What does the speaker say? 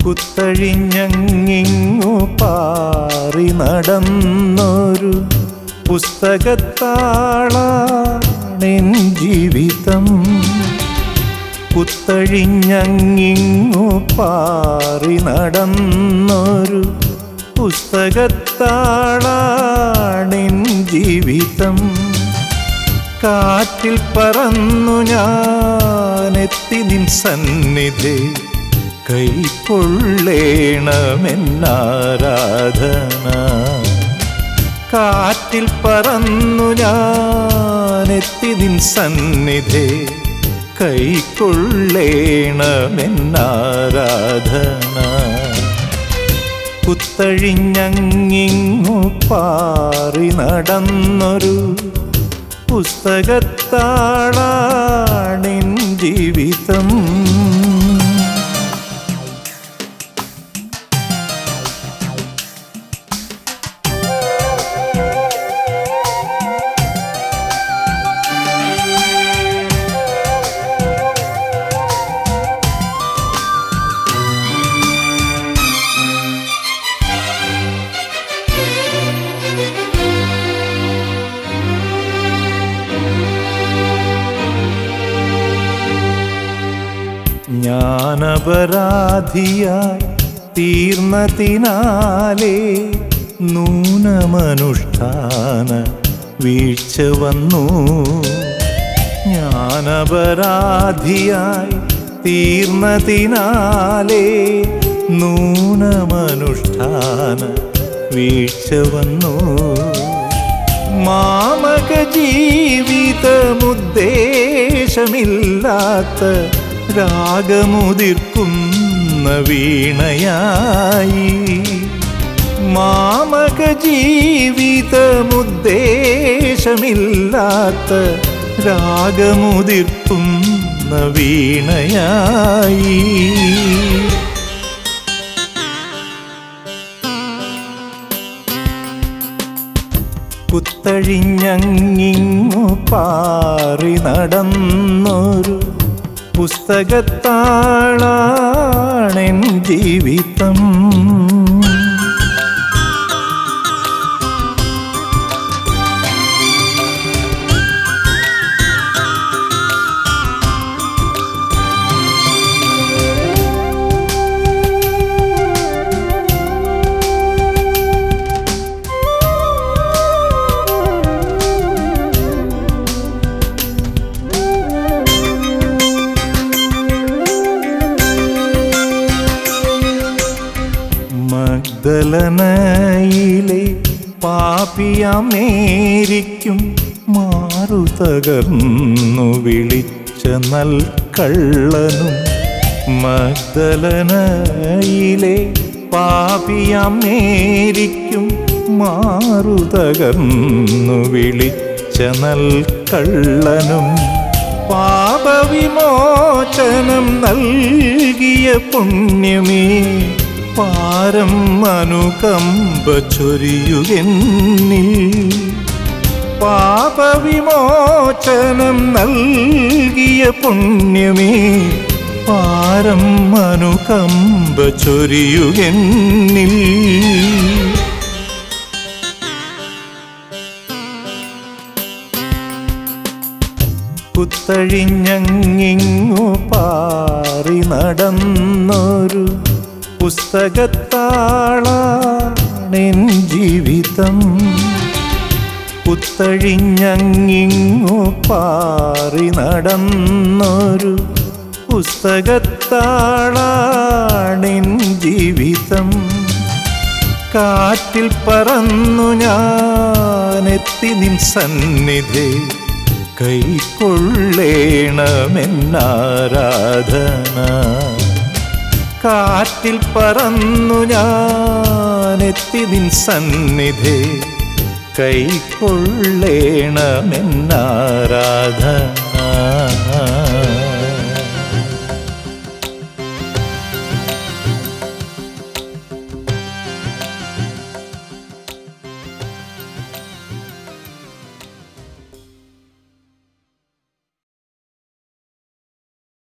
കുത്തഴിഞ്ഞങ്ങിങ്ങു പാറി നടന്നൊരു പുസ്തകത്താളാണെൻ ജീവിതം കുത്തഴിഞ്ഞങ്ങിങ്ങു പാറി നടന്നൊരു പുസ്തകത്താളാണെൻ ജീവിതം കാറ്റിൽ പറന്നു ഞാനെത്തി നിൻ സന്നിധി കൈക്കൊള്ളേണമെന്നാരാധന കാറ്റിൽ പറന്നു ഞാനെത്തി നിൻ സന്നിധി കൈക്കൊള്ളേണമെന്നാരാധന കുത്തഴിഞ്ഞങ്ങിങ്ങു പാറി നടന്നൊരു പുസ്തകത്താളാണിൻ ജീവിതം ഞാനപരാധിയായി തീർന്നതിനാലേ നൂനമനുഷ്ഠാന വീഴ്ച വന്നു ഞാനപരാധിയായി തീർന്നതിനാലേ നൂനമനുഷ്ഠാന വീഴ്ച വന്നു മാമക ജീവിതമുദ്ദേശമില്ലാത്ത രാഗമുതിർക്കുന്ന വീണയായി മാമക ജീവിതമുദ്ദേശമില്ലാത്ത രാഗമുതിർക്കുന്ന വീണയായി കുത്തഴിഞ്ഞങ്ങിങ്ങു പാറി നടന്നൊരു പുസ്തകത്താളാണെൻ ജീവിതം മഗ്ദലനയിലെ പാപിയമേരിക്കും മാറു തകർന്നു വിളിച്ച നൽകള്ളനും മഗ്ദലനയിലെ പാപിയമേരിക്കും മാറു തകർന്നു വിളിച്ച നൽകള്ളനും പാപവിമോചനം നൽകിയ പുണ്യമേ പാരം അനുകമ്പ ചൊരിയുകെന്നിൽ പാപവിമോചനം നൽകിയ പുണ്യമേ പാരം അനുകമ്പ ചൊരിയുകെന്നിൽ കുത്തഴിഞ്ഞങ്ങിങ്ങു പാറി നടന്നൊരു പുസ്തകത്താളാണെൻ ജീവിതം കുത്തഴിഞ്ഞങ്ങിങ്ങു പാറി നടന്നൊരു പുസ്തകത്താളാണെൻ ജീവിതം കാറ്റിൽ പറന്നു ഞാനെത്തി നിൻ സന്നിധി കൈക്കൊള്ളേണമെന്നാരാധന കാറ്റിൽ പറന്നു ഞാനെത്തി നിൻ സന്നിധി കൈക്കൊള്ളേണമെന്നാരാധന